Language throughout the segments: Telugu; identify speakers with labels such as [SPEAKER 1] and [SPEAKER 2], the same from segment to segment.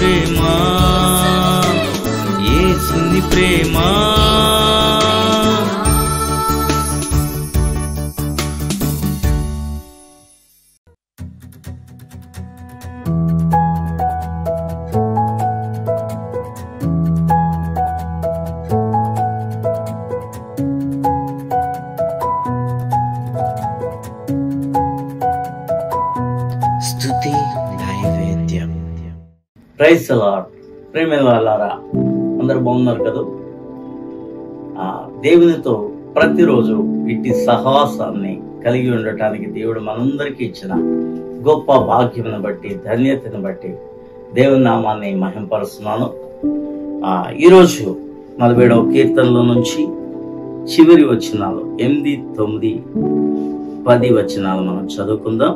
[SPEAKER 1] ప్రేమ ఏసుని ప్రేమ
[SPEAKER 2] స్తుతి నైవేద్యం
[SPEAKER 3] ప్రైస్ లాడ్ ప్రేమ వాళ్ళారా అందరు బాగున్నారు కదా ఆ దేవునితో ప్రతిరోజు ఇట్టి సహవాసాన్ని కలిగి ఉండటానికి దేవుడు మనందరికీ ఇచ్చిన గొప్ప భాగ్యమును బట్టి ధన్యతను బట్టి దేవుని నామాన్ని మహింపరుస్తున్నాను ఆ ఈరోజు నలభైడవ కీర్తనలో నుంచి చివరి వచనాలు ఎనిమిది తొమ్మిది పది వచనాలు మనం చదువుకుందాం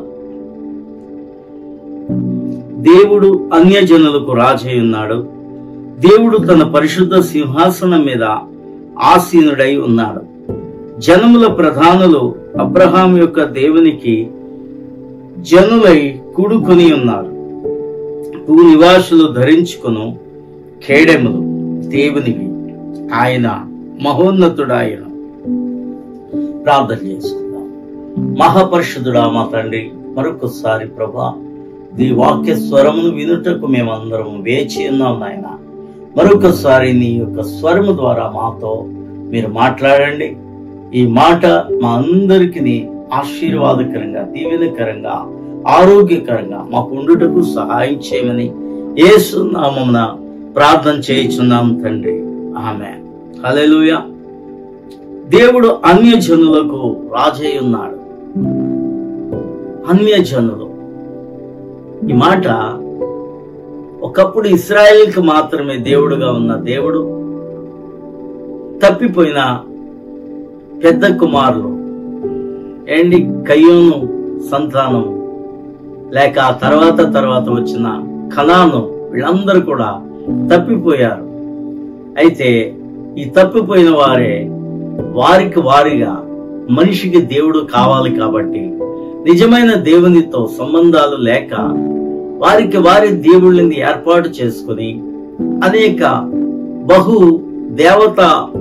[SPEAKER 3] దేవుడు అన్యజనులకు రాజై ఉన్నాడు దేవుడు తన పరిశుద్ధ సింహాసనం మీద ఆసీనుడై ఉన్నాడు జనముల ప్రధానులు అబ్రహాం యొక్క దేవునికి జనులై కూడుకొని ఉన్నారు భూ నివాసులు ధరించుకును ఖేడెములు దేవునివి ఆయన మహోన్నతుడాయన ప్రార్థన చేసుకుందాం మహాపరిషుద్ధుడా మా తండ్రి మరొకసారి ప్రభా నీ వాక్య స్వరమును వినుటకు మేమందరం వేచి ఉన్నాం నాయన మరొకసారి నీ యొక్క స్వరము ద్వారా మాతో మీరు మాట్లాడండి ఈ మాట మా అందరికి ఆశీర్వాదకరంగా దీవెనకరంగా ఆరోగ్యకరంగా మాకు ఉండుటకు సహాయం చేయమని యేసు నామమున ప్రార్థన చేయుచున్నాం తండ్రి ఆమె హల్లెలూయా దేవుడు అన్యజనులకు రాజై ఉన్నాడు అన్యజనులు ఈ మాట ఒకప్పుడు ఇస్రాయేల్కి మాత్రమే దేవుడుగా ఉన్న దేవుడు తప్పిపోయిన పెద్ద కుమారులు ఏంటి కయ్యోను సంతానం లేక ఆ తర్వాత తర్వాత వచ్చిన కణాను వీళ్ళందరూ కూడా తప్పిపోయారు అయితే ఈ తప్పిపోయిన వారే వారికి వారిగా మనిషికి దేవుడు కావాలి కాబట్టి నిజమైన దేవునితో సంబంధాలు లేక వారికి వారి దేవుళ్ళని ఏర్పాటు చేసుకుని అనేక బహు దేవత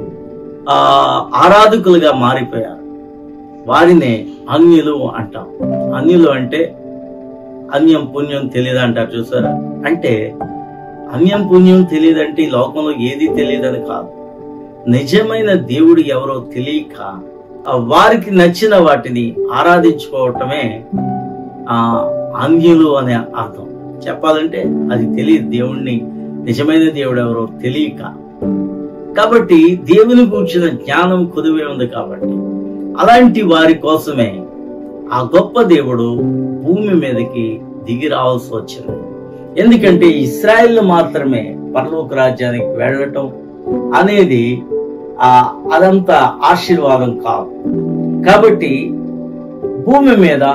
[SPEAKER 3] ఆ, ఆరాధకులుగా మారిపోయారు వారినే అన్యులు అంటాం అన్యులు అంటే అన్యం పుణ్యం తెలియదు అంటారు చూసారా అంటే అన్యం పుణ్యం తెలియదంటే ఈ లోకంలో ఏది తెలియదని కాదు నిజమైన దేవుడు ఎవరో తెలియక ఆ వారికి నచ్చిన వాటిని ఆరాధించుకోవటమే ఆ అన్యులు అనే అర్థం చెప్పాలంటే అది తెలియదు దేవుణ్ణి నిజమైన దేవుడు ఎవరో తెలియక కాబట్టి దేవుని కూర్చున్న జ్ఞానం కుదివే ఉంది కాబట్టి అలాంటి వారి కోసమే ఆ గొప్ప దేవుడు భూమి మీదకి దిగి రావాల్సి వచ్చింది ఎందుకంటే ఇస్రాయిల్ మాత్రమే పరలోక రాజ్యానికి వెళ్ళటం అనేది ఆ అదంతా ఆశీర్వాదం కాదు కాబట్టి భూమి మీద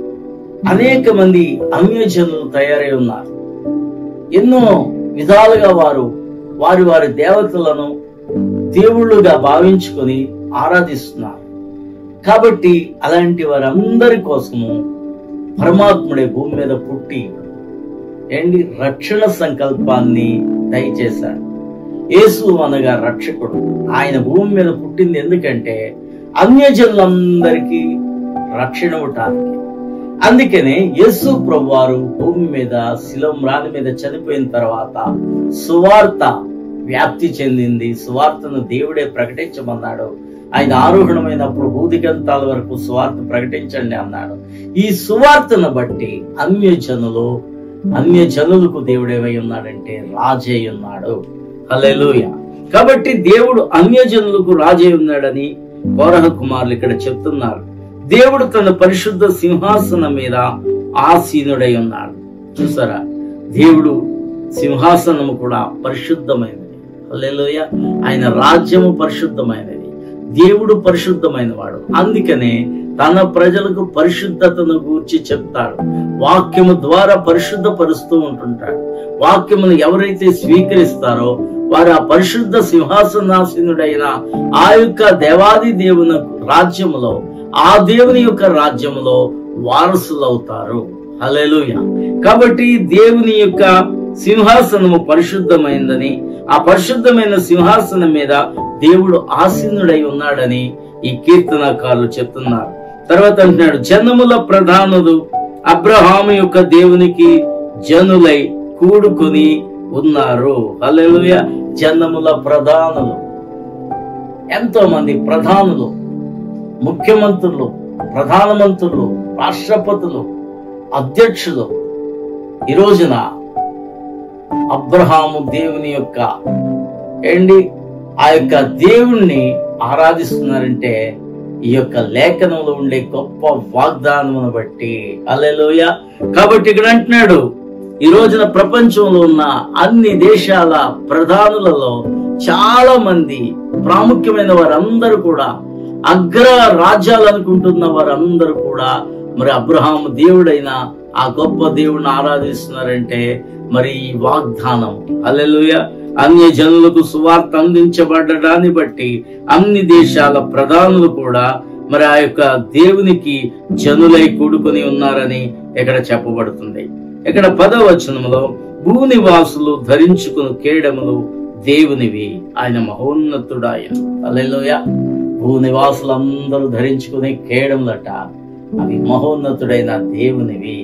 [SPEAKER 3] అనేక మంది అన్యజనులు తయారై ఉన్నారు ఎన్నో విధాలుగా వారు వారి వారి దేవతలను దేవుళ్ళుగా భావించుకొని ఆరాధిస్తున్నారు కాబట్టి అలాంటి వారందరి కోసము పరమాత్ముడే భూమి మీద పుట్టి ఏంటి రక్షణ సంకల్పాన్ని దయచేశాడు యేసు అనగా రక్షకుడు ఆయన భూమి మీద పుట్టింది ఎందుకంటే అన్యజనులందరికీ రక్షణ ఇవ్వటానికి అందుకనే యేసు ప్రభు వారు భూమి మీద శిలం రాణి మీద చనిపోయిన తర్వాత సువార్త వ్యాప్తి చెందింది సువార్తను దేవుడే ప్రకటించమన్నాడు ఆయన ఆరోహణమైనప్పుడు భూదిగంతాల వరకు సువార్త ప్రకటించండి అన్నాడు ఈ సువార్తను బట్టి అన్యజనులు అన్యజనులకు దేవుడేమై ఉన్నాడంటే రాజై ఉన్నాడు హల్లెలూయ కాబట్టి దేవుడు అన్యజనులకు రాజై ఉన్నాడని కోరహ కుమారులు ఇక్కడ చెప్తున్నారు దేవుడు తన పరిశుద్ధ సింహాసనం మీద ఆసీనుడై ఉన్నాడు చూసారా దేవుడు సింహాసనము కూడా పరిశుద్ధమైనది హల్లెలూయ ఆయన రాజ్యము పరిశుద్ధమైనది దేవుడు పరిశుద్ధమైన వాడు అందుకనే తన ప్రజలకు పరిశుద్ధతను గూర్చి చెప్తాడు వాక్యము ద్వారా పరిశుద్ధపరుస్తూ ఉంటుంటాడు వాక్యమును ఎవరైతే స్వీకరిస్తారో వారు ఆ పరిశుద్ధ సింహాసనాసీనుడైన ఆ యొక్క దేవాది దేవుని రాజ్యములో ఆ దేవుని యొక్క రాజ్యములో వారసులవుతారు హల్లెలూయ కాబట్టి దేవుని యొక్క సింహాసనము పరిశుద్ధమైందని ఆ పరిశుద్ధమైన సింహాసనం మీద దేవుడు ఆసీనుడై ఉన్నాడని ఈ కీర్తనకారులు చెప్తున్నారు తర్వాత అంటున్నాడు జనముల ప్రధానులు అబ్రహాము యొక్క దేవునికి జనులై కూడుకొని ఉన్నారు హల్లెలూయ జనముల ప్రధానులు ఎంతో మంది ప్రధానులు ముఖ్యమంత్రులు ప్రధానమంత్రులు రాష్ట్రపతులు అధ్యక్షులు ఈ రోజున అబ్రహాము దేవుని యొక్క ఏంటి ఆ యొక్క దేవుణ్ణి ఆరాధిస్తున్నారంటే ఈ యొక్క లేఖనంలో ఉండే గొప్ప వాగ్దానమును బట్టి అల్లెలోయ కాబట్టి ఇక్కడ అంటున్నాడు ఈ రోజున ప్రపంచంలో ఉన్న అన్ని దేశాల ప్రధానులలో చాలా మంది ప్రాముఖ్యమైన వారందరూ కూడా అగ్ర రాజ్యాలు అనుకుంటున్న వారందరూ కూడా మరి అబ్రహాం దేవుడైన ఆ గొప్ప దేవుడిని ఆరాధిస్తున్నారంటే మరి ఈ వాగ్దానం అల్లెలుయ అన్య జనులకు సువార్త అందించబడడాన్ని బట్టి అన్ని దేశాల ప్రధానులు కూడా మరి ఆ యొక్క దేవునికి జనులై కూడుకొని ఉన్నారని ఇక్కడ చెప్పబడుతుంది ఇక్కడ పదవచనములో భూనివాసులు ధరించుకుని కేడములు దేవునివి ఆయన మహోన్నతుడు ఆయన అల్లెలోయ భూనివాసులందరూ ధరించుకునే కేడములట అవి మహోన్నతుడైన దేవునివి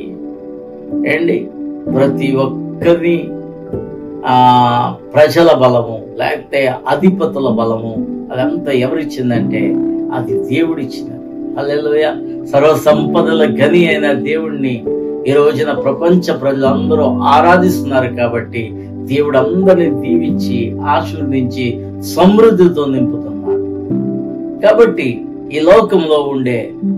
[SPEAKER 3] ఏండి ప్రతి ఒక్కరిని ఆ ప్రజల బలము లేకపోతే అధిపతుల బలము అదంతా ఎవరిచ్చిందంటే అది దేవుడిచ్చింది అల్లెలుయ సర్వ సంపదల గని అయిన దేవుణ్ణి ఈ రోజున ప్రపంచ ప్రజలందరూ ఆరాధిస్తున్నారు కాబట్టి దేవుడు అందరిని దీవించి ఆశీర్వదించి సమృద్ధితో నింపుతున్నాడు కాబట్టి ఈ లోకంలో ఉండే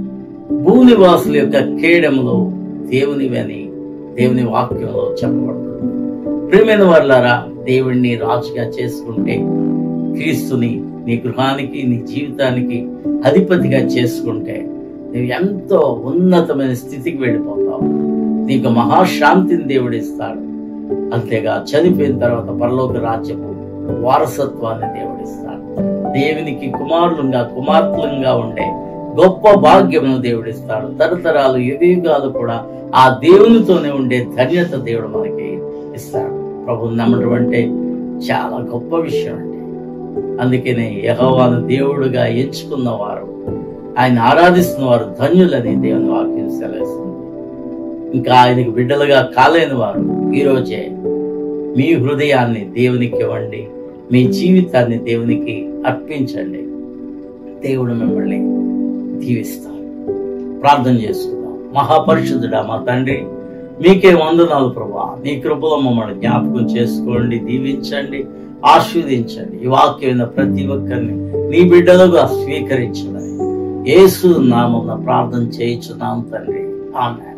[SPEAKER 3] భూనివాసుల యొక్క కేడములో దేవునివి అని దేవుని వాక్యంలో చెప్పబడుతుంది ప్రియమైన వాళ్ళారా దేవుణ్ణి రాజుగా చేసుకుంటే క్రీస్తుని నీ గృహానికి నీ జీవితానికి అధిపతిగా చేసుకుంటే నువ్వు ఎంతో ఉన్నతమైన స్థితికి వెళ్ళిపోతావు నీకు మహాశాంతిని దేవుడు ఇస్తాడు అంతేగా చనిపోయిన తర్వాత పరలోక రాజ్యము వారసత్వాన్ని దేవుడిస్తాడు దేవునికి కుమారులుగా కుమార్తెలుగా ఉండే గొప్ప భాగ్యమును దేవుడిస్తాడు తరతరాలు యుగాలు కూడా ఆ దేవునితోనే ఉండే ధన్యత దేవుడు మనకి ఇస్తాడు ప్రభు నమ్మటం అంటే చాలా గొప్ప విషయం అండి అందుకనే యహోవాను దేవుడుగా ఎంచుకున్న వారు ఆయన ఆరాధిస్తున్న వారు ధన్యులని దేవుని వాక్యం సెలవిస్తుంది ఇంకా ఆయనకు బిడ్డలుగా కాలేని వారు ఈరోజే మీ హృదయాన్ని దేవునికి ఇవ్వండి మీ జీవితాన్ని దేవునికి అర్పించండి దేవుడు మిమ్మల్ని దీవిస్తాడు ప్రార్థన చేసుకుందాం మహాపరిశుద్ధుడా మా తండ్రి మీకే వందనాలు ప్రభా నీ కృపలో మమ్మల్ని జ్ఞాపకం చేసుకోండి దీవించండి ఆశీర్వదించండి ఈ వాక్యమైన ప్రతి ఒక్కరిని నీ బిడ్డలుగా స్వీకరించమని యేసు నామం ప్రార్థన చేయించున్నాం తండ్రి ఆమె